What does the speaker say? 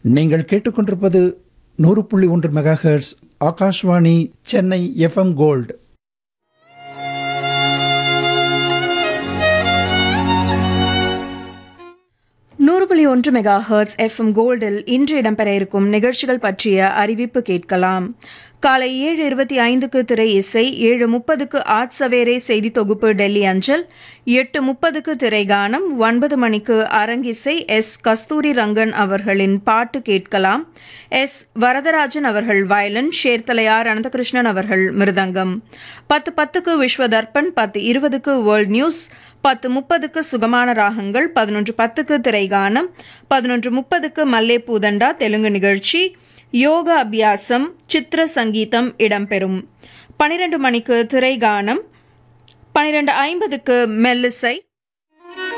நீங்கள் கேட்டுக்கொண்டிருப்பது நூறு புள்ளி ஒன்று mega hertz Akashvani Chennai FM gold நூறு புள்ளி ஒன்று மெகா ஹர்ட்ஸ் எஃப்எம் கோல்டில் இன்று இடம்பெற இருக்கும் நிகழ்ச்சிகள் பற்றிய அறிவிப்பு கேட்கலாம் காலை ஏழு இருபத்தி ஐந்துக்கு திரை இசை ஏழு முப்பதுக்கு ஆட் சவேரே செய்தி தொகுப்பு டெல்லி அஞ்சல் எட்டு முப்பதுக்கு திரை கானம் ஒன்பது மணிக்கு அரங்கிசை எஸ் கஸ்தூரி ரங்கன் அவர்களின் பாட்டு கேட்கலாம் எஸ் வரதராஜன் அவர்கள் வயலன் ஷேர்தலையார் அனந்தகிருஷ்ணன் அவர்கள் மிருதங்கம் பத்து பத்துக்கு விஸ்வ தர்ப்பண் பத்து இருபதுக்கு வேர்ல்ட் நியூஸ் பத்து முப்பதுக்கு சுகமான ராகங்கள் பதினொன்று பத்துக்கு திரைகானம் பதினொன்று முப்பதுக்கு மல்லே பூதண்டா தெலுங்கு நிகழ்ச்சி யோக அபியாசம் சித்திர சங்கீதம் இடம்பெறும் பனிரெண்டு மணிக்கு திரைகானம் பனிரெண்டு ஐம்பதுக்கு மெல்லிசை